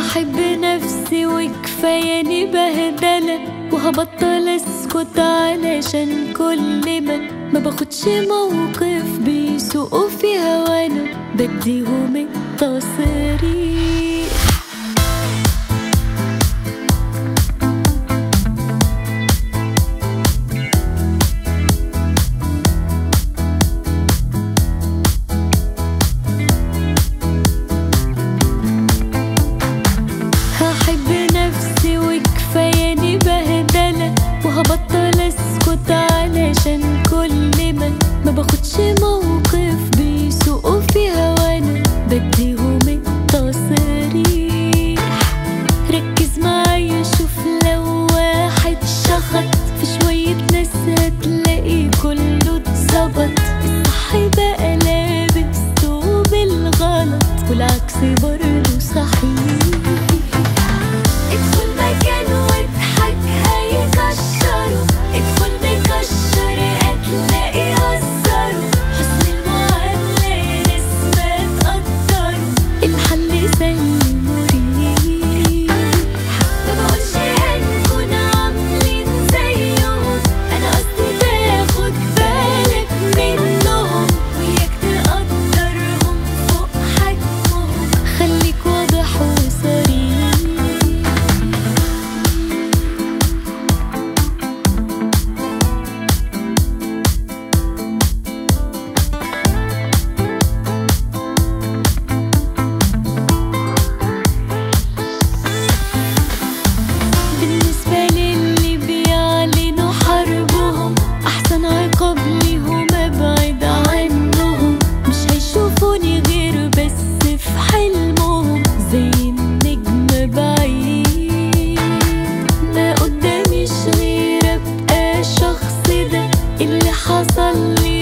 هحب نفسي وكفاياني بهدلة وهبطل اسكت علشان كل ما ما باخدش موقف بيسوقوا في هوانا بديهم التصريح هحب نفسي وكفاياني بهدلة وهبطل اسكت علشان كل ما ما باخدش موقف بيسوقوا في هوانا بديهم التصريح ركز معايا شوف لو واحد شخط في شوية ناس هتلاقي كله اتظبط الصح بقى لابس ثوب الغلط والعكس برضه صحيح ادخل مكان واضحك هيكشروا ادخل مكشر هتلاقي هزروا حسن المعاملة يا ناس ما تقدروا المحل سهل مريح ما بقولش هنكون عاملين زيهم انا قصدي تاخد بالك منهم وياك تقدرهم فوق حجمهم خليك واضح وصريح بالنسبة للي بيعلنوا حربهم أحسن عقاب ليهم أبعد عنهم مش هيشوفوني غير بس في حلمهم زي النجم بعيد ما قداميش غير أبقى الشخص ده اللي حصل لي